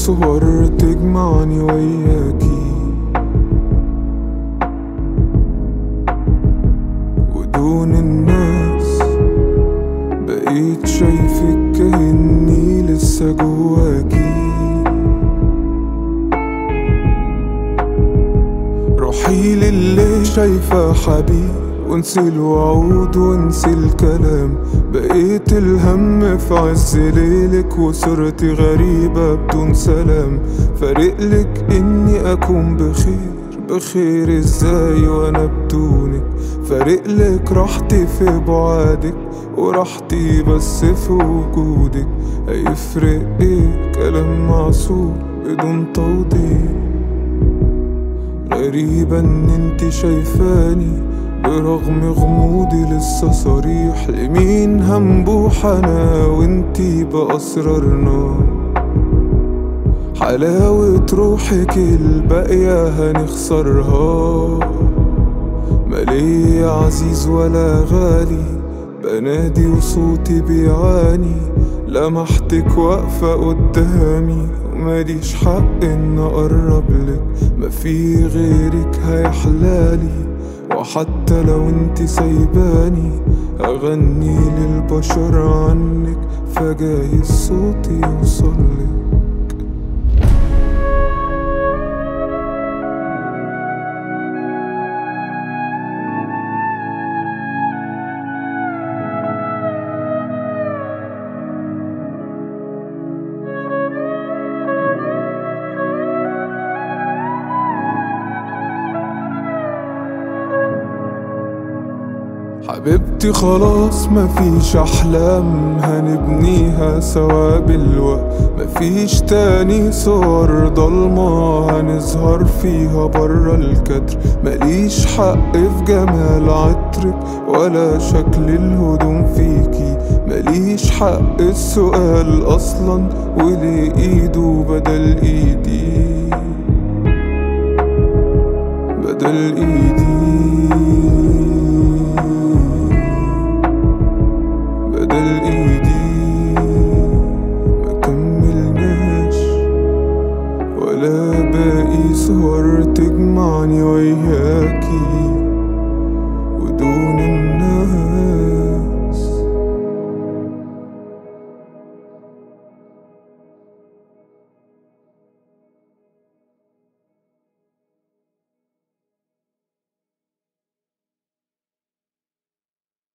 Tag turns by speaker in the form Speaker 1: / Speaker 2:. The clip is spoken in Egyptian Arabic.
Speaker 1: صور تجمعني وياكي ودون الناس بقيت شايفك كأني لسه جواكي روحي للي شايفة حبيب وانسي الوعود وانسي الكلام بقيت الهم في عز ليلك وصرتي غريبة بدون سلام فارقلك اني اكون بخير بخير ازاي وانا بدونك فارقلك راحتي في بعادك وراحتي بس في وجودك هيفرق ايه كلام معصوب بدون توضيح غريبة ان انت شايفاني برغم غموضي لسه صريح لمين هنبوح انا وانتي بأسرارنا حلاوة روحك الباقية هنخسرها مالي عزيز ولا غالي بنادي وصوتي بيعاني لمحتك واقفة قدامي وماليش حق ان اقرب لك ما في غيرك هيحلالي وحتى لو انت سايباني اغني للبشر عنك فجايز صوتي يوصلك حبيبتي خلاص مفيش احلام هنبنيها سوا بالوقت مفيش تاني صور ضلمة هنظهر فيها برا الكدر ماليش حق في جمال عطرك ولا شكل الهدوم فيكي ماليش حق السؤال اصلا وليه ايده بدل ايدي بدل ايدي بدل ايدي ما كملناش ولا باقي صور تجمعني وياكي